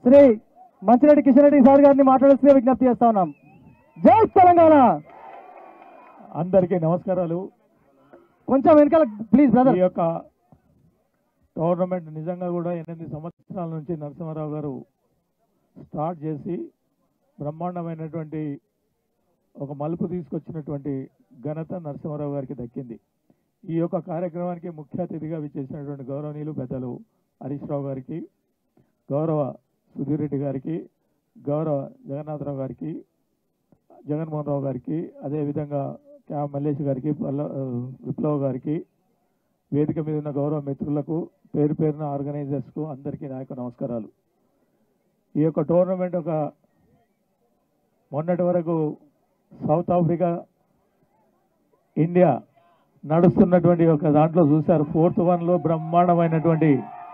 Shri Manchireddy Kishan Reddy sir గారిని మాట్లాడాల్సిన విజ్ఞప్తి చేస్తా ఉన్నాం జై తెలంగాణ అందరికీ నమస్కారాలు కొంచెం వెనకాల ప్లీజ్ బ్రదర్ ఈ యొక్క టోర్నమెంట్ నిజంగా కూడా ఎనిమిది సంవత్సరాల నుంచి నరసింహారావు గారు స్టార్ట్ చేసి బ్రహ్మాండమైనటువంటి ఒక మలుపు తీసుకొచ్చినటువంటి ఘనత నరసింహారావు గారికి దక్కింది ఈ యొక్క కార్యక్రమానికి ముఖ్య అతిథిగా విచ్చేసినటువంటి గౌరవనీయులు పెద్దలు హరీష్ రావు గారికి గౌరవ సుధీర్ రెడ్డి గారికి గౌరవ జగన్నాథరావు గారికి జగన్మోహన్ రావు గారికి అదేవిధంగా క్యా మల్లేష్ గారికి పల్ల విప్లవ్ గారికి వేదిక మీద ఉన్న గౌరవ మిత్రులకు పేరు పేరున ఆర్గనైజర్స్కు అందరికీ నా యొక్క నమస్కారాలు ఈ యొక్క టోర్నమెంట్ ఒక మొన్నటి వరకు సౌత్ ఆఫ్రికా ఇండియా నడుస్తున్నటువంటి ఒక దాంట్లో చూశారు ఫోర్త్ వన్లో బ్రహ్మాండమైనటువంటి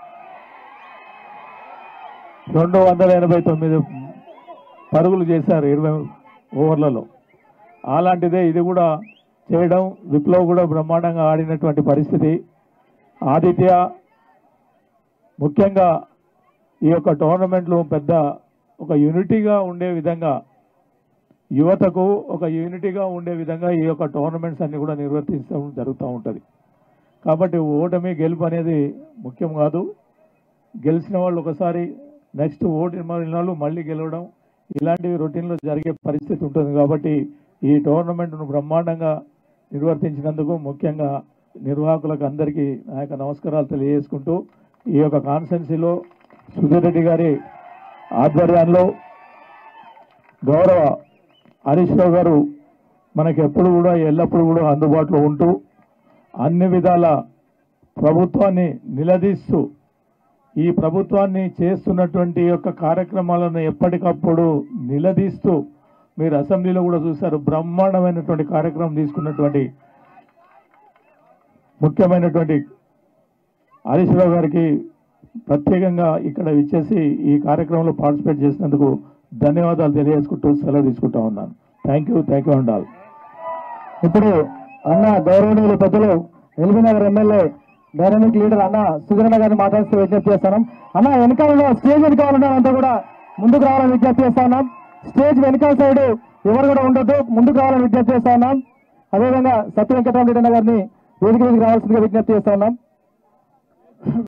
రెండు వందల ఎనభై తొమ్మిది పరుగులు చేశారు ఇరవై ఓవర్లలో అలాంటిదే ఇది కూడా చేయడం విప్లవ్ కూడా బ్రహ్మాండంగా ఆడినటువంటి పరిస్థితి ఆదిత్య ముఖ్యంగా ఈ యొక్క టోర్నమెంట్లు పెద్ద ఒక యూనిటీగా ఉండే విధంగా యువతకు ఒక యూనిటీగా ఉండే విధంగా ఈ యొక్క టోర్నమెంట్స్ అన్ని కూడా నిర్వర్తించడం జరుగుతూ ఉంటుంది కాబట్టి ఓటమి గెలుపు అనేది ముఖ్యం కాదు గెలిచిన వాళ్ళు ఒకసారి నెక్స్ట్ ఓడిన వాళ్ళు మళ్ళీ గెలవడం ఇలాంటివి రొటీన్లో జరిగే పరిస్థితి ఉంటుంది కాబట్టి ఈ టోర్నమెంట్ను బ్రహ్మాండంగా నిర్వర్తించినందుకు ముఖ్యంగా నిర్వాహకులకు అందరికీ నా యొక్క నమస్కారాలు తెలియజేసుకుంటూ ఈ యొక్క కాన్స్టెన్సీలో సుధీర్ రెడ్డి గారి ఆధ్వర్యంలో గౌరవ హరీష్ రావు గారు మనకి ఎప్పుడు కూడా ఎల్లప్పుడూ కూడా అందుబాటులో ఉంటూ అన్ని విధాల ప్రభుత్వాన్ని నిలదీస్తూ ఈ ప్రభుత్వాన్ని చేస్తున్నటువంటి యొక్క కార్యక్రమాలను ఎప్పటికప్పుడు నిలదీస్తూ మీరు అసెంబ్లీలో కూడా చూశారు బ్రహ్మాండమైనటువంటి కార్యక్రమం తీసుకున్నటువంటి ముఖ్యమైనటువంటి హరీష్ రావు గారికి ప్రత్యేకంగా ఇక్కడ ఇచ్చేసి ఈ కార్యక్రమంలో పార్టిసిపేట్ చేసినందుకు ధన్యవాదాలు తెలియజేసుకుంటూ సెలవు తీసుకుంటా ఉన్నాను థ్యాంక్ యూ థ్యాంక్ యూ అండాలి ఇప్పుడు అన్న గౌరవనీయులు పెద్దలు ఎల్బీనగర్ ఎమ్మెల్యే డైనమిక్ లీడర్ అన్న సుధీరణ గారిని మాట్లాడుతూ విజ్ఞప్తి చేస్తాను అన్న వెనకాలలో స్టేజ్ వెనకాల ఉన్నదంతా కూడా ముందుకు రావాలని విజ్ఞప్తి చేస్తా ఉన్నాం స్టేజ్ వెనకాల సైడ్ ఎవరు కూడా ఉండొద్దు ముందుకు రావాలని విజ్ఞప్తి చేస్తా ఉన్నాం అదేవిధంగా సత్య వెంకటరామరెడ్డి అన్న గారిని వేదిక మీదకి రావాల్సిందిగా విజ్ఞప్తి చేస్తా ఉన్నాం